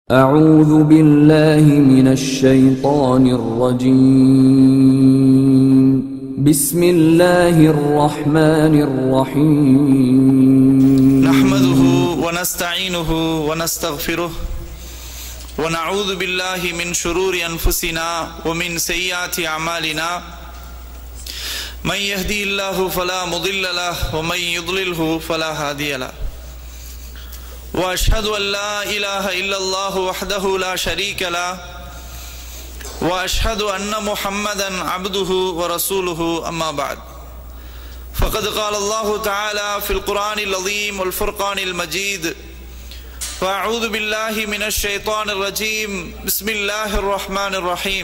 أعوذ بالله من الشيطان الرجيم بسم الله الرحمن الرحيم نحمده ونستعينه ونستغفره ونعوذ بالله من شرور انفسنا ومن سيئات اعمالنا من يهدي الله فلا مضل له ومن يضلله فلا هادي له واشهد ان لا اله الا الله وحده لا شريك له واشهد ان محمدا عبده ورسوله اما بعد فقد قال الله تعالى في القرآن العظيم والفرقان المجيد وأعوذ بالله من الشيطان الرجيم بسم الله الرحمن الرحيم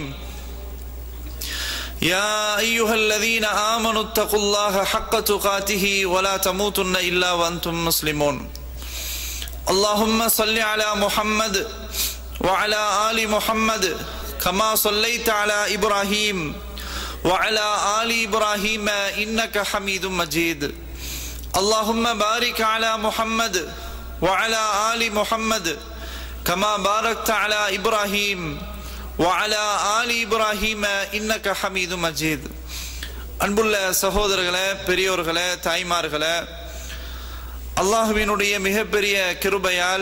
يا أيها الذين آمنوا اتقوا الله حق تقاته ولا تموتن إلا وأنتم مسلمون اللهم صل على محمد وعلى آل محمد كما صليت على إبراهيم وعلى آل إبراهيم إنك حميد مجيد اللهم بارك على محمد وعلى آل محمد كما باركت على إبراهيم وعلى آل إبراهيم إنك حميد مجيد அன்புள்ள சகோதரர்களே பெரியோர்களே தாய்மார்களே அல்லாஹுவினுடைய மிகப்பெரிய கிருபையால்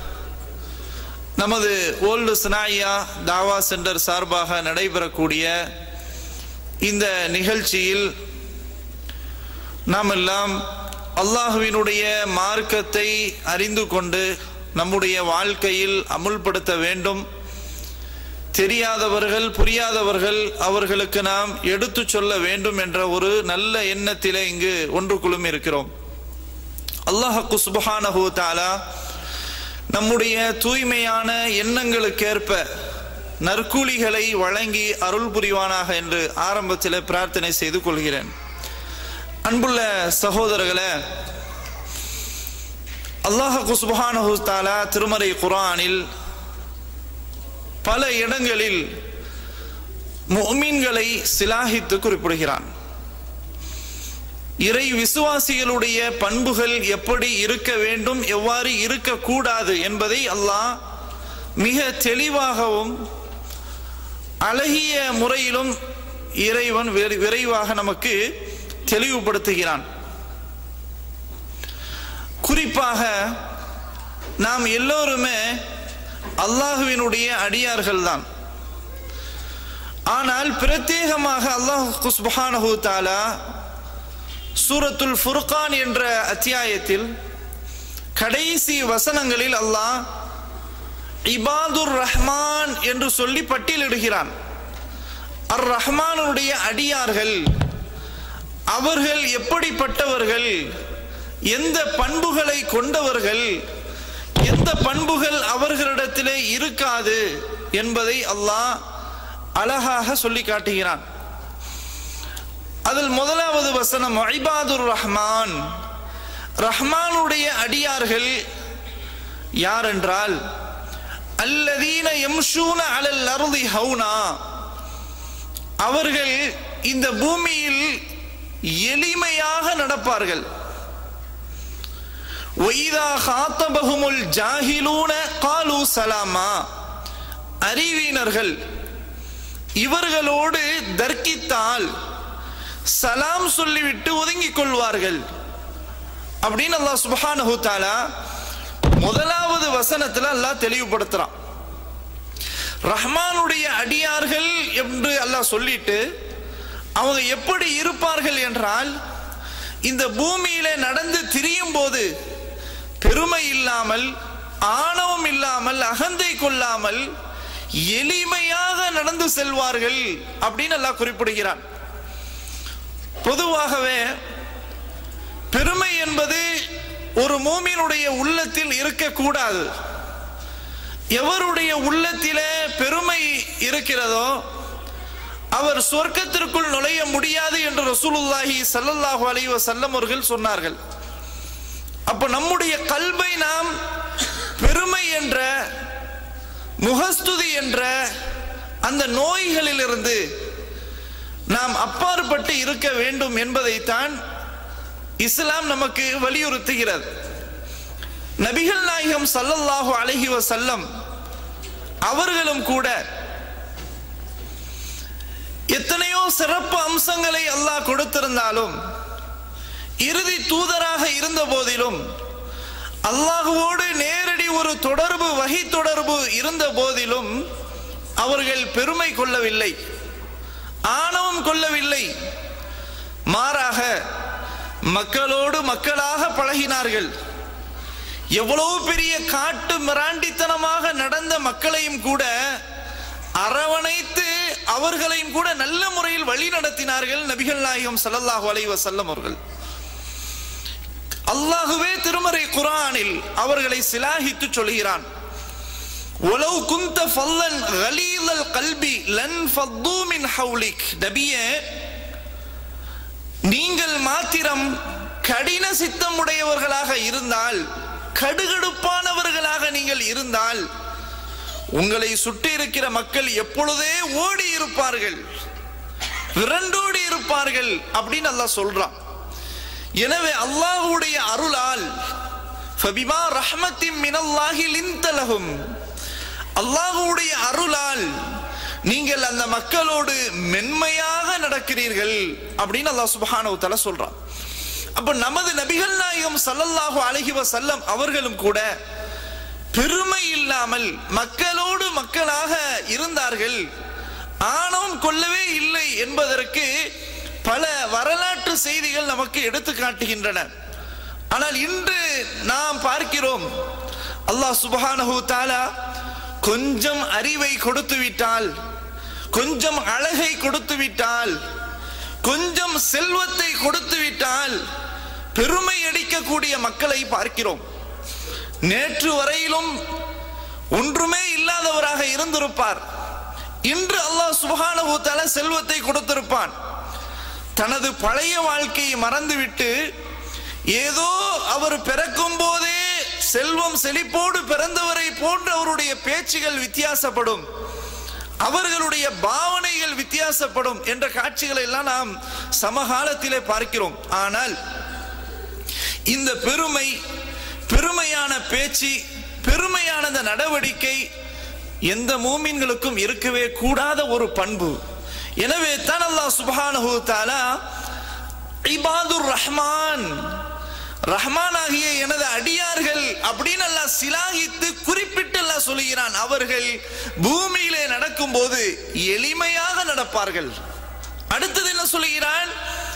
நமது ஓல்டு ஸ்னாயா தாவா சென்டர் சார்பாக நடைபெறக்கூடிய இந்த நிகழ்ச்சியில் நாம் எல்லாம் அல்லாஹுவினுடைய மார்க்கத்தை அறிந்து கொண்டு நம்முடைய வாழ்க்கையில் அமுல்படுத்த வேண்டும் தெரியாதவர்கள் புரியாதவர்கள் அவர்களுக்கு நாம் எடுத்து சொல்ல வேண்டும் என்ற ஒரு நல்ல எண்ணத்திலே இங்கு ஒன்று குழுமி இருக்கிறோம் அல்லாஹு சுபஹானஹு தாலா நம்முடைய தூய்மையான எண்ணங்களுக்கேற்ப நற்கூலிகளை வழங்கி அருள் புரிவானாக என்று ஆரம்பத்தில் பிரார்த்தனை செய்து கொள்கிறேன் அன்புள்ள சகோதரர்களே அல்லாஹ் குஸ்பஹானஹு தாலா திருமறை குரானில் பல இடங்களில் முஃமின்களை சிலாகித்து குறிப்பிடுகிறான் இறை விசுவாசிகளுடைய பண்புகள் எப்படி இருக்க வேண்டும் எவ்வாறு இருக்கக்கூடாது என்பதை அல்லாஹ் மிக தெளிவாகவும் அழகிய முறையிலும் இறைவன் விரைவாக நமக்கு தெளிவுபடுத்துகிறான் குறிப்பாக நாம் எல்லோருமே அல்லாஹுவினுடைய அடியார்கள் தான் ஆனால் பிரத்யேகமாக அல்லாஹ் குஸ்பஹானஹு தாலா சூரத்துல் ஃபுர்கான் என்ற அத்தியாயத்தில் கடைசி வசனங்களில் அல்லாஹ் இபாதுர் ரஹ்மான் என்று சொல்லி பட்டியலிடுகிறான் அர் ரஹ்மானுடைய அடியார்கள் அவர்கள் எப்படிப்பட்டவர்கள் எந்த பண்புகளை கொண்டவர்கள் எந்த பண்புகள் அவர்களிடத்திலே இருக்காது என்பதை அல்லாஹ் அழகாக சொல்லி காட்டுகிறான் அதில் முதலாவது வசனம் ஐபாதுர் ரஹ்மான் ரஹ்மானுடைய அடியார்கள் யார் என்றால் அல்லதீன எம்ஷூன அலல் அருதி ஹவுனா அவர்கள் இந்த பூமியில் எளிமையாக நடப்பார்கள் ஒய்தா ஹாத்தபகுமுல் ஜாஹிலூன காலு சலாமா அறிவினர்கள் இவர்களோடு தர்க்கித்தால் சலாம் சொல்லிவிட்டு ஒதுங்கிக் கொள்வார்கள் அப்படின்னு அல்லாஹ் சுபஹானஹு தாலா முதலாவது வசனத்துல அல்லாஹ் தெளிவுபடுத்துறான் ரஹ்மானுடைய அடியார்கள் என்று அல்லாஹ் சொல்லிட்டு அவங்க எப்படி இருப்பார்கள் என்றால் இந்த பூமியில நடந்து திரியும் போது பெருமை இல்லாமல் ஆணவம் இல்லாமல் அகந்தை கொள்ளாமல் எளிமையாக நடந்து செல்வார்கள் அப்படின்னு எல்லாம் குறிப்பிடுகிறான் பொதுவாகவே பெருமை என்பது ஒரு மூமியினுடைய உள்ளத்தில் இருக்கக்கூடாது எவருடைய உள்ளத்திலே பெருமை இருக்கிறதோ அவர் சொர்க்கத்திற்குள் நுழைய முடியாது என்று ரசூலுல்லாஹி சல்லல்லாஹு அலைஹி வஸல்லம் அவர்கள் சொன்னார்கள் அப்ப நம்முடைய கல்வை நாம் பெருமை என்ற முகஸ்துதி என்ற அந்த நோய்களிலிருந்து நாம் அப்பாற்பட்டு இருக்க வேண்டும் என்பதைத்தான் இஸ்லாம் நமக்கு வலியுறுத்துகிறது நபிகள் நாயகம் சல்லல்லாஹு அலைஹி வஸல்லம் அவர்களும் கூட எத்தனையோ சிறப்பு அம்சங்களை அல்லாஹ் கொடுத்திருந்தாலும் இறுதி தூதராக இருந்த போதிலும் அல்லாஹுவோடு நேரடி ஒரு தொடர்பு வகை தொடர்பு இருந்த போதிலும் அவர்கள் பெருமை கொள்ளவில்லை ஆணவம் கொள்ளவில்லை மாறாக மக்களோடு மக்களாக பழகினார்கள் எவ்வளவு பெரிய காட்டு மிராண்டித்தனமாக நடந்த மக்களையும் கூட அரவணைத்து அவர்களையும் கூட நல்ல முறையில் வழி நடத்தினார்கள் நபிகள் நாயகம் ஸல்லல்லாஹு அலைஹி வஸல்லம் அவர்கள் அல்லாஹுவே திருமறை குரானில் அவர்களை சிலாகித்து சொல்கிறான் ஒலவு குந்த ஃபல்லன் கலீலல் கல்பி லன் ஃபத்து மின் ஹவுலிக் நபியே நீங்கள் மாத்திரம் கடின சித்தம் உடையவர்களாக இருந்தால் கடுகடுப்பானவர்களாக நீங்கள் இருந்தால் உங்களை சுற்றி இருக்கிற மக்கள் எப்பொழுதே ஓடி இருப்பார்கள் விரண்டோடி இருப்பார்கள் அப்படின்னு அல்லாஹ் சொல்றான் எனவே அல்லாஹ்வுடைய அருளால் ஃபபிமா ரஹ்மத்தின் மினல்லாஹி லிந்தலஹும் அல்லாஹ்வுடைய அருளால் நீங்கள் அந்த மக்களோடு மென்மையாக நடக்கிறீர்கள் அப்படின்னு அல்லாஹ் சுப்ஹானஹு தஆலா சொல்றான் அப்ப நமது நபிகள் நாயகம் ஸல்லல்லாஹு அலைஹி வஸல்லம் அவர்களும் கூட பெருமை இல்லாமல் மக்களோடு மக்களாக இருந்தார்கள் ஆணவம் கொள்ளவே இல்லை என்பதற்கு பல வரலாற்று செய்திகள் நமக்கு எடுத்து காட்டுகின்றன ஆனால் இன்று நாம் பார்க்கிறோம் அல்லாஹ் சுபஹானஹு தஆலா கொஞ்சம் அறிவை கொடுத்து விட்டால் கொஞ்சம் அழகை கொடுத்து விட்டால் கொஞ்சம் செல்வத்தை கொடுத்து விட்டால் பெருமை அடிக்கக்கூடிய மக்களை பார்க்கிறோம் நேற்று வரையிலும் ஒன்றுமே இல்லாதவராக இருந்திருப்பார் இன்று அல்லாஹ் சுபஹானஹு தஆலா செல்வத்தை கொடுத்திருப்பான் தனது பழைய வாழ்க்கையை மறந்துவிட்டு ஏதோ அவர் பிறக்கும் போதே செல்வம் செழிப்போடு பிறந்தவரை போன்று அவருடைய பேச்சுகள் வித்தியாசப்படும் அவர்களுடைய பாவனைகள் வித்தியாசப்படும் என்ற காட்சிகளை எல்லாம் நாம் சமகாலத்திலே பார்க்கிறோம் ஆனால் இந்த பெருமை பெருமையான பேச்சு பெருமையான இந்த நடவடிக்கை எந்த மூமின்களுக்கும் இருக்கவே கூடாத ஒரு பண்பு எனவே தான் அல்லாஹ் சுப்ஹானஹு தஆலா இபாதுர் ரஹ்மான் ரஹ்மான் ஆகிய எனது அடியார்கள் அப்படின்னு அல்லாஹ் சிலாகித்து குறிப்பிட்டு அல்லாஹ் சொல்கிறான் அவர்கள் பூமியிலே நடக்கும்போது எளிமையாக நடப்பார்கள் அடுத்தது என்ன சொல்கிறான்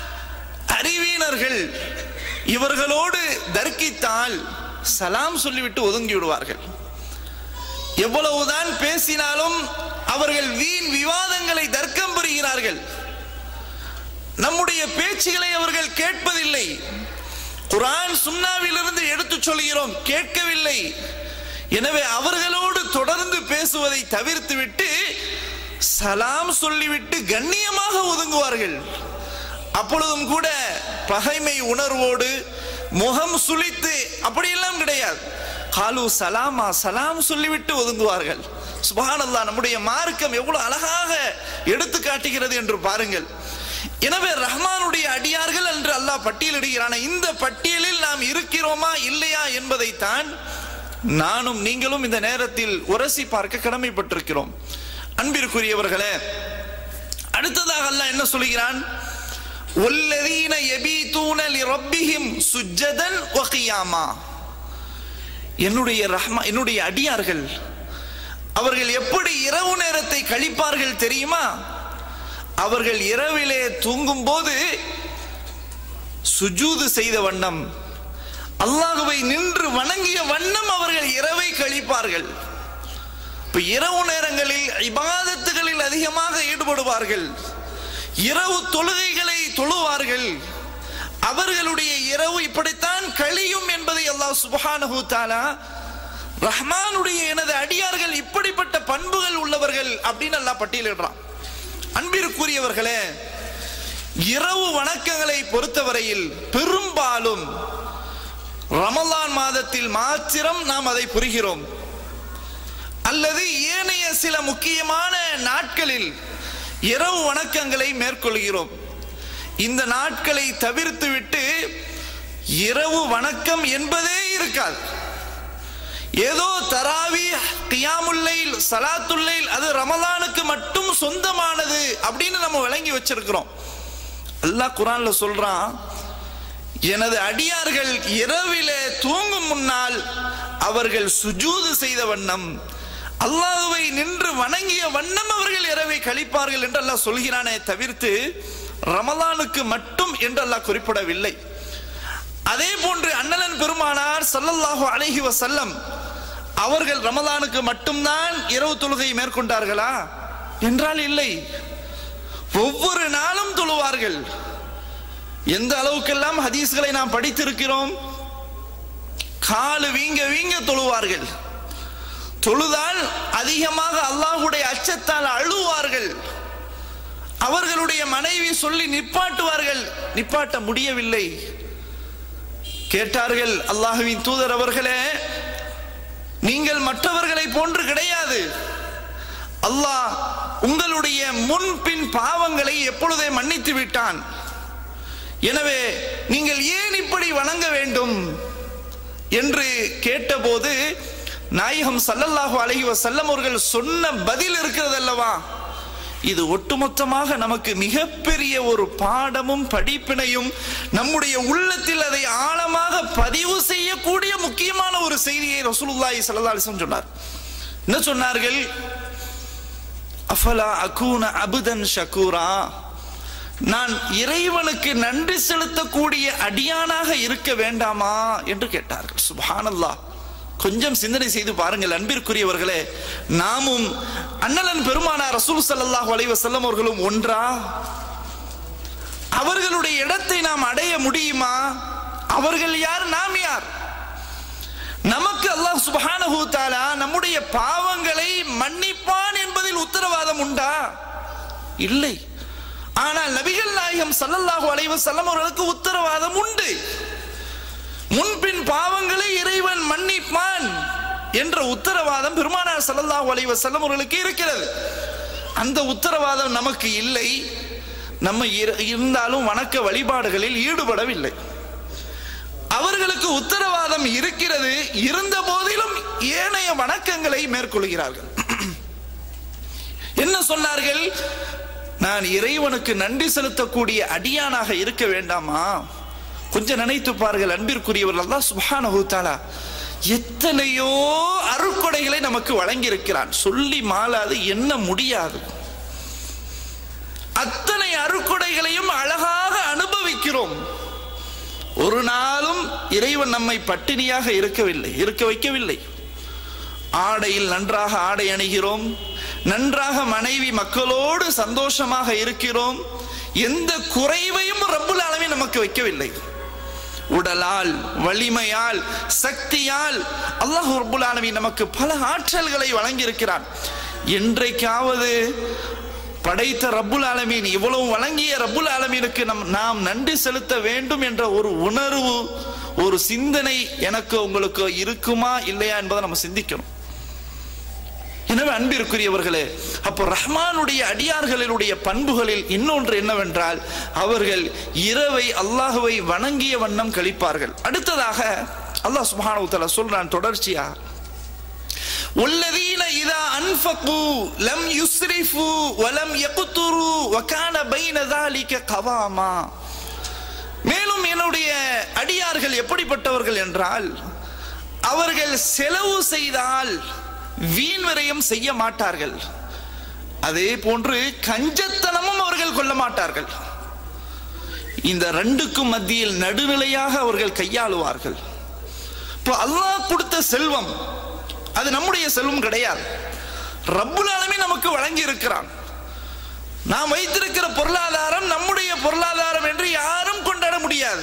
அறிவீனர்கள் இவர்களோடு தர்க்கித்தால் சலாம் சொல்லிவிட்டு ஒதுங்கி விடுவார்கள் எவ்வளவுதான் பேசினாலும் அவர்கள் வீண் விவாதங்களை தர்க்கம் புரிகிறார்கள் நம்முடைய பேச்சுகளை அவர்கள் கேட்பதில்லை குரான் சுன்னாவிலிருந்து எடுத்து சொல்கிறோம் கேட்கவில்லை எனவே அவர்களோடு தொடர்ந்து பேசுவதை தவிர்த்துவிட்டு சலாம் சொல்லிவிட்டு கண்ணியமாக ஒதுங்குவார்கள் அப்பொழுதும் கூட பகைமை உணர்வோடு முகம் சுளித்து அப்படியெல்லாம் கிடையாது காலு சலாமா சலாம் சொல்லிவிட்டு ஒதுங்குவார்கள் சுபஹானல்லாஹ் நம்முடைய மார்க்கம் எவ்வளவு அழகாக எடுத்து காட்டுகிறது என்று பாருங்கள் எனவே ரஹ்மானுடைய அடியார்கள் என்று அல்லாஹ் பட்டியலிடுகிறான் இந்த பட்டியலில் நாம் இருக்கிறோமா இல்லையா என்பதைத்தான் நானும் நீங்களும் இந்த நேரத்தில் உரசி பார்க்க கடமைப்பட்டிருக்கிறோம் அன்பிற்குரியவர்களே அடுத்ததாக அல்லாஹ் என்ன சொல்கிறான் والذين يبيتون لربهم سجدا وقياما என்னுடைய ரஹ்மா என்னுடைய அடியார்கள் அவர்கள் எப்படி இரவு நேரத்தை கழிப்பார்கள் தெரியுமா அவர்கள் இரவிலே தூங்கும் போது சுஜூது செய்த வண்ணம் அல்லாஹுவை நின்று வணங்கிய வண்ணம் அவர்கள் இரவை கழிப்பார்கள் இப்ப இரவு நேரங்களில் இபாதத்துகளில் அதிகமாக ஈடுபடுவார்கள் இரவு தொழுகைகளை தொழுவார்கள் அவர்களுடைய இரவு இப்படித்தான் கழியும் என்பதை அல்லாஹ் சுபஹானஹு தஆலா ரஹ்மானுடைய எனது அடியார்கள் இப்படிப்பட்ட பண்புகள் உள்ளவர்கள் அப்படின்னு அல்லாஹ் பட்டியலிடுறான் அன்பிற்குரியவர்களே இரவு வணக்கங்களை பொறுத்தவரையில் பெரும்பாலும் ரமலான் மாதத்தில் மாத்திரம் நாம் அதை புரிகிறோம் அல்லது ஏனைய சில முக்கியமான நாட்களில் இரவு வணக்கங்களை மேற்கொள்கிறோம் இந்த நாட்களை தவிர்த்துவிட்டு இரவு வணக்கம் என்பதே இருக்காது ஏதோ தராவி கியாமுல்லைல் சலாத்துல்லைல் அது ரமலானுக்கு மட்டும் சொந்தமானது அப்படின்னு நம்ம விளங்கி வச்சிருக்கிறோம் அல்லாஹ் குரான்ல சொல்றான் எனது அடியார்கள் இரவிலே தூங்கும் முன்னால் அவர்கள் சுஜூது செய்த வண்ணம் அல்லாஹ்வை நின்று வணங்கிய வண்ணம் அவர்கள் இரவை கழிப்பார்கள் என்று அல்லாஹ் சொல்கிறானே தவிர்த்து ரமலானுக்கு மட்டும் என்று அல்லாஹ் குறிப்பிடவில்லை அதே போன்று அண்ணலன் பெருமானார் ஸல்லல்லாஹு அலைஹி வஸல்லம் அவர்கள் ரமலானுக்கு மட்டும்தான் இரவு தொழுகை மேற்கொண்டார்களா என்றால் இல்லை ஒவ்வொரு நாளும் தொழுவார்கள் எந்த அளவுக்கெல்லாம் ஹதீஸ்களை நாம் படித்திருக்கிறோம் காலு வீங்க வீங்க தொழுவார்கள் தொழுதால் அதிகமாக அல்லாஹுடைய அச்சத்தால் அழுவார்கள் அவர்களுடைய மனைவி சொல்லி நிப்பாட்டுவார்கள் நிப்பாட்ட முடியவில்லை கேட்டார்கள் அல்லாஹுவின் தூதர் அவர்களே நீங்கள் மற்றவர்களை போன்று கிடையாது அல்லாஹ் உங்களுடைய முன்பின் பாவங்களை எப்பொழுதே மன்னித்து விட்டான் எனவே நீங்கள் ஏன் இப்படி வணங்க வேண்டும் என்று கேட்டபோது நாயகம் சல்லல்லாஹு அலைஹி வஸல்லம் அவர்கள் சொன்ன பதில் இருக்கிறது அல்லவா இது ஒட்டுமொத்தமாக நமக்கு மிகப்பெரிய ஒரு பாடமும் படிப்பினையும் நம்முடைய உள்ளத்தில் அதை ஆழமாக பதிவு செய்யக்கூடிய முக்கியமான ஒரு செய்தியை ரசூலுல்லாஹி ஸல்லல்லாஹு அலைஹி வஸல்லம் சொன்னார் என்ன சொன்னார்கள் அஃபலா அகூன அபுதன் ஷக்கூரா நான் இறைவனுக்கு நன்றி செலுத்தக்கூடிய அடியானாக இருக்க வேண்டாமா என்று கேட்டார்கள் சுபஹானல்லாஹ் கொஞ்சம் சிந்தனை செய்து பாருங்கள் அன்பிற்குரியவர்களே நாமும் அண்ணலன் பெருமானார் ரசூல் ஸல்லல்லாஹு அலைஹி வஸல்லம் அவர்களும் ஒன்றா அவர்களுடைய இடத்தை நாம் அடைய முடியுமா அவர்கள் யார் நாம் யார் நமக்கு அல்லாஹ் சுப்ஹானஹு தஆலா நம்முடைய பாவங்களை மன்னிப்பான் என்பதில் உத்தரவாதம் உண்டா இல்லை ஆனால் நபிகள் நாயகம் ஸல்லல்லாஹு அலைஹி வஸல்லம் அவர்களுக்கு உத்தரவாதம் உண்டு முன்பின் பாவங்களை இறைவன் மன்னிப்பான் என்ற உத்தரவாதம் பெருமானார் ஸல்லல்லாஹு அலைஹி வஸல்லம் அவர்களுக்கு இருக்கிறது அந்த உத்தரவாதம் நமக்கு இல்லை நம்ம இரு- இருந்தாலும் வணக்க வழிபாடுகளில் ஈடுபடவில்லை அவர்களுக்கு உத்தரவாதம் இருக்கிறது இருந்த போதிலும் ஏனைய வணக்கங்களை மேற்கொள்கிறார்கள் என்ன சொன்னார்கள் நான் இறைவனுக்கு நன்றி செலுத்தக்கூடிய அடியானாக இருக்க வேண்டாமா கொஞ்சம் நினைத்து பாருங்கள் அன்பிற்குரியவர் அல்லாஹ் சுப்ஹானஹு தஆலா எத்தனையோ அருட்கொடைகளை நமக்கு வழங்கி இருக்கிறான் சொல்லி மாளாது என்ன முடியாது அத்தனை அருட்கொடைகளையும் அழகாக அனுபவிக்கிறோம் ஒரு நாளும் இறைவன் நம்மை பட்டினியாக இருக்கவில்லை இருக்க வைக்கவில்லை ஆடையில் நன்றாக ஆடை அணிகிறோம் நன்றாக மனைவி மக்களோடு சந்தோஷமாக இருக்கிறோம் எந்த குறைவையும் ரப்புல் ஆலமீன் நமக்கு வைக்கவில்லை உடலால் வலிமையால் சக்தியால் அல்லாஹ் ரப்புல் ஆலமீன் நமக்கு பல ஆற்றல்களை வழங்கியிருக்கிறான் என்றைக்காவது படைத்த ரப்புல் ஆலமீன் இவ்வளவு வழங்கிய ரப்புல் ஆலமீனுக்கு நம் நாம் நன்றி செலுத்த வேண்டும் என்ற ஒரு உணர்வு ஒரு சிந்தனை எனக்கு உங்களுக்கு இருக்குமா இல்லையா என்பதை நம்ம சிந்திக்கணும் எனவே அன்பிற்குரியவர்களே அப்போ ரஹ்மானுடைய அடியார்களினுடைய பண்புகளில் இன்னொன்று என்னவென்றால் அவர்கள் இரவை அல்லாஹுவை வணங்கிய வண்ணம் கழிப்பார்கள் அடுத்ததாக அல்லாஹ் சுப்ஹானஹு தஆலா சொல்றான் தொடர்ச்சியா والذين إذا أنفقوا لم يسرفوا ولم يقتروا وكان بين ذلك قواما மேலும் என்னுடைய அடியார்கள் எப்படிப்பட்டவர்கள் என்றால் அவர்கள் செலவு செய்தால் வீண் விரயம் செய்ய மாட்டார்கள் அதே போன்று கஞ்சத்தனமும் அவர்கள் கொள்ள மாட்டார்கள் இந்த ரெண்டுக்கும் மத்தியில் நடுநிலையாக அவர்கள் கையாளுவார்கள் இப்போ அல்லாஹ் கொடுத்த செல்வம் அது நம்முடைய செல்வம் கிடையாது ரப்புல் ஆலமீன் நமக்கு வழங்கி இருக்கிறான் நாம் வைத்திருக்கிற பொருளாதாரம் நம்முடைய பொருளாதாரம் என்று யாரும் கொண்டாட முடியாது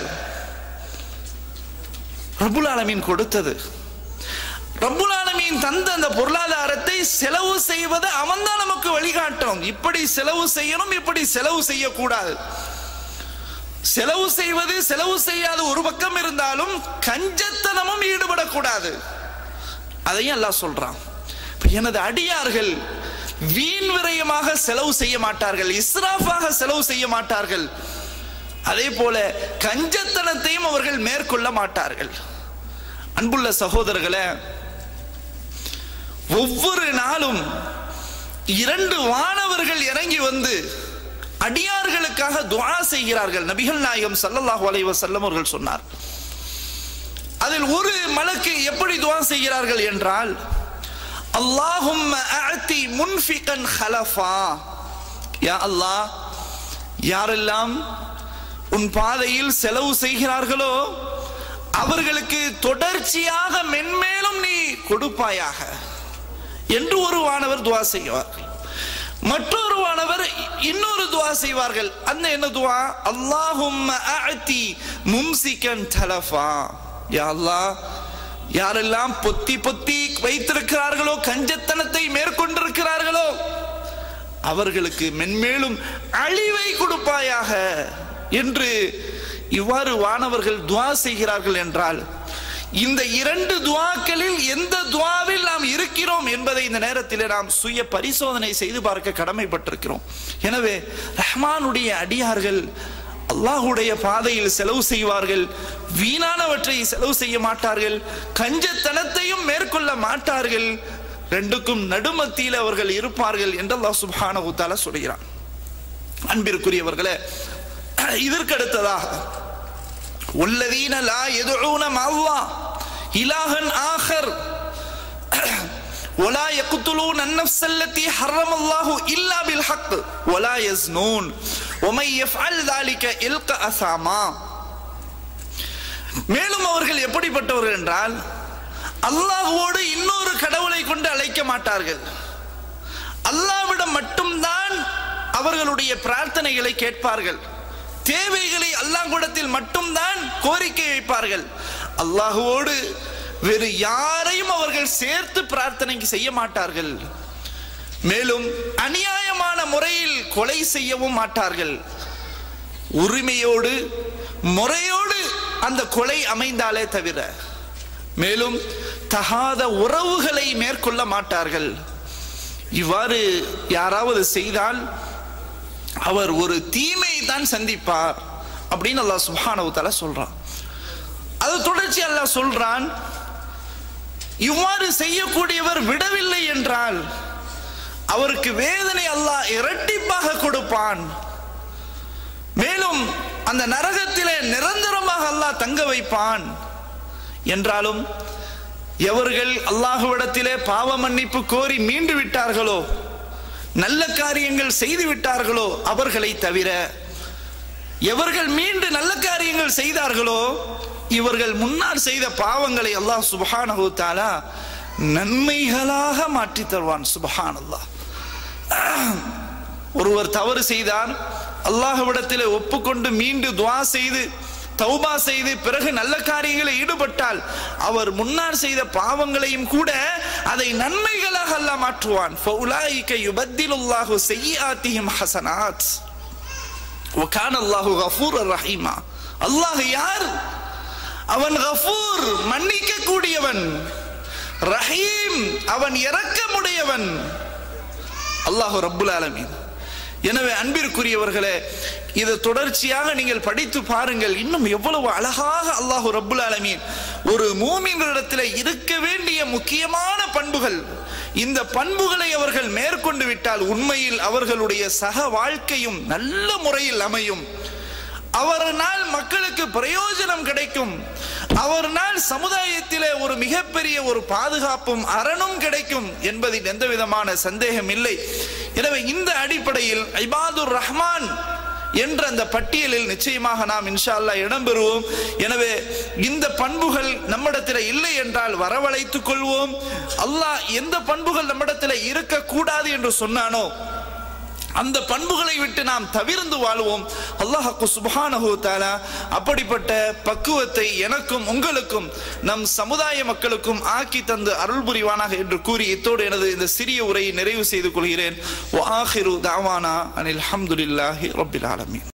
ரப்புல் ஆலமீன் கொடுத்தது ரப்புல் ஆலமீன் தந்த அந்த பொருளாதாரத்தை செலவு செய்வது அவன்தான் நமக்கு வழிகாட்டணும் இப்படி செலவு செய்யணும் இப்படி செலவு செய்யக்கூடாது செலவு செய்வது செலவு செய்யாத ஒரு பக்கம் இருந்தாலும் கஞ்சத்தனமும் ஈடுபடக்கூடாது அதையும் அல்லாஹ் சொல்றான் இப்ப எனது அடியார்கள் வீண் விரயமாக செலவு செய்ய மாட்டார்கள் இஸ்ராஃபாக செலவு செய்ய மாட்டார்கள் அதே போல கஞ்சத்தனத்தையும் அவர்கள் மேற்கொள்ள மாட்டார்கள் அன்புள்ள சகோதரர்களே ஒவ்வொரு நாளும் இரண்டு வானவர்கள் இறங்கி வந்து அடியார்களுக்காக துஆ செய்கிறார்கள் நபிகள் நாயகம் ஸல்லல்லாஹு அலைஹி வஸல்லம் அவர்கள் சொன்னார் அதில் ஒரு மலக்கு எப்படி துஆ செய்கிறார்கள் என்றால் அல்லாஹும்ம அஅதி முன்ஃபிகன் ஹலஃபா யா அல்லாஹ் யாரெல்லாம் உன் பாதையில் செலவு செய்கிறார்களோ அவர்களுக்கு தொடர்ச்சியாக மென்மேலும் நீ கொடுப்பாயாக என்று ஒரு வானவர் துவா செய்வார்கள் மற்றொரு வானவர் இன்னொரு துவா செய்வார்கள் அந்த என்ன துவா அல்லாஹும் அஅதி மும்சிகன் தலஃபா யா அல்லாஹ் யாரெல்லாம் பொத்தி பொத்தி வைத்திருக்கிறார்களோ கஞ்சத்தனத்தை மேற்கொண்டிருக்கிறார்களோ அவர்களுக்கு மென்மேலும் அழிவை கொடுப்பாயாக என்று இவ்வாறு வானவர்கள் துவா செய்கிறார்கள் என்றால் இந்த இரண்டு துவாக்களில் எந்த துவாவில் நாம் இருக்கிறோம் என்பதை இந்த நேரத்தில் நாம் சுய பரிசோதனை செய்து பார்க்க கடமைப்பட்டிருக்கிறோம் எனவே ரஹ்மானுடைய அடியார்கள் அல்லாஹுடைய பாதையில் செலவு செய்வார்கள் வீணானவற்றை செலவு செய்ய மாட்டார்கள் கஞ்சத்தனத்தையும் மேற்கொள்ள மாட்டார்கள் ரெண்டுக்கும் நடுமத்தியில் அவர்கள் இருப்பார்கள் என்று அல்லாஹ் சுப்ஹானஹு தஆலா சொல்கிறான் அன்பிற்குரியவர்களே இதற்கு அடுத்ததாக والذين لا يدعون مع الله إلها آخر ولا يقتلون النفس التي حرم الله إلا بالحق ولا يزنون ومن يفعل ذلك يلقى أثاما மேலும் அவர்கள் எப்படிப்பட்டவர்கள் என்றால் அல்லாஹ்வோடு இன்னொரு கடவுளை கொண்டு அழைக்க மாட்டார்கள் அல்லாவிடம் மட்டும்தான் அவர்களுடைய பிரார்த்தனைகளை கேட்பார்கள் தேவைகளை அல்லாஹ்விடத்தில் மட்டும்தான் கோரிக்கை வைப்பார்கள் அல்லாஹுவோடு வேறு யாரையும் அவர்கள் சேர்த்து பிரார்த்தனைக்கு செய்ய மாட்டார்கள் மேலும் அநியாயமான முறையில் கொலை செய்யவும் மாட்டார்கள் உரிமையோடு முறையோடு அந்த கொலை அமைந்தாலே தவிர மேலும் தகாத உறவுகளை மேற்கொள்ள மாட்டார்கள் இவ்வாறு யாராவது செய்தால் அவர் ஒரு தீமை தான் சந்திப்பார் அப்படின்னு அல்லாஹ் சுப்ஹானஹு தஆலா சொல்றான் அது தொடர்ச்சி அல்லாஹ் சொல்றான் இவ்வாறு செய்யக்கூடியவர் விடவில்லை என்றால் அவருக்கு வேதனை அல்லாஹ் இரட்டிப்பாக கொடுப்பான் மேலும் அந்த நரகத்திலே நிரந்தரமாக அல்லாஹ் தங்க வைப்பான் என்றாலும் எவர்கள் அல்லாஹுவிடத்திலே பாவ மன்னிப்பு கோரி மீண்டு விட்டார்களோ நல்ல காரியங்கள் செய்து விட்டார்களோ அவர்களை தவிர எவர்கள் மீண்டு நல்ல காரியங்கள் செய்தார்களோ இவர்கள் முன்னால் செய்த பாவங்களை அல்லாஹ் சுபஹானஹு தஆலா நன்மைகளாக மாற்றி தருவான் சுபஹான் அல்லாஹ் ஒருவர் தவறு செய்தார் அல்லாஹ்விடத்தில் ஒப்புக்கொண்டு மீண்டு துவா செய்து தௌபா செய்து பிறகு நல்ல காரியங்களை ஈடுபட்டால் அவர் முன்னால் செய்த பாவங்களையும் கூட அதை நன்மைகளாக அல்லாஹ் மாற்றுவான் ஃபௌலாயிக யுபத்திலுல்லாஹு செய்யாத்திஹிம் ஹசனாத் وكان الله غفورا رحيما அல்லாஹ் யார் அவன் கஃபூர் மன்னிக்க கூடியவன் ரஹீம் அவன் இரக்கமுடையவன் அல்லாஹு ரப்புல் ஆலமீன் எனவே அன்பிற்குரியவர்களே இது தொடர்ச்சியாக நீங்கள் படித்து பாருங்கள் இன்னும் எவ்வளவு அழகாக அல்லாஹு ரப்புல் ஆலமீன் ஒரு மூமின்களிடத்தில் இருக்க வேண்டிய முக்கியமான பண்புகள் இந்த பண்புகளை அவர்கள் மேற்கொண்டு விட்டால் உண்மையில் அவர்களுடைய சக வாழ்க்கையும் நல்ல முறையில் அமையும் அவர்னால் மக்களுக்கு பிரயோஜனம் கிடைக்கும் அவர்னால் சமுதாயத்திலே ஒரு மிகப்பெரிய ஒரு பாதுகாப்பும் அரணும் கிடைக்கும் என்பதில் எந்த விதமான சந்தேகம் இல்லை எனவே இந்த அடிப்படையில் ஐபாதுர் ரஹ்மான் என்ற அந்த பட்டியலில் நிச்சயமாக நாம் இன்ஷா அல்லாஹ் இடம்பெறுவோம் எனவே இந்த பண்புகள் நம்மிடத்தில் இல்லை என்றால் வரவழைத்துக் கொள்வோம் அல்லாஹ் எந்த பண்புகள் நம்மிடத்தில் இருக்கக்கூடாது என்று சொன்னானோ அந்த பண்புகளை விட்டு நாம் தவிர்ந்து வாழ்வோம் அல்லாஹு சுபஹானஹு தஆலா அப்படிப்பட்ட பக்குவத்தை எனக்கும் உங்களுக்கும் நம் சமுதாய மக்களுக்கும் ஆக்கி தந்து அருள் புரிவானாக என்று கூறி இத்தோடு எனது இந்த சிறிய உரையை நிறைவு செய்து கொள்கிறேன் வ ஆஹிரு தாவானா அனில் ஹம்துலில்லாஹி ரப்பில் ஆலமீன்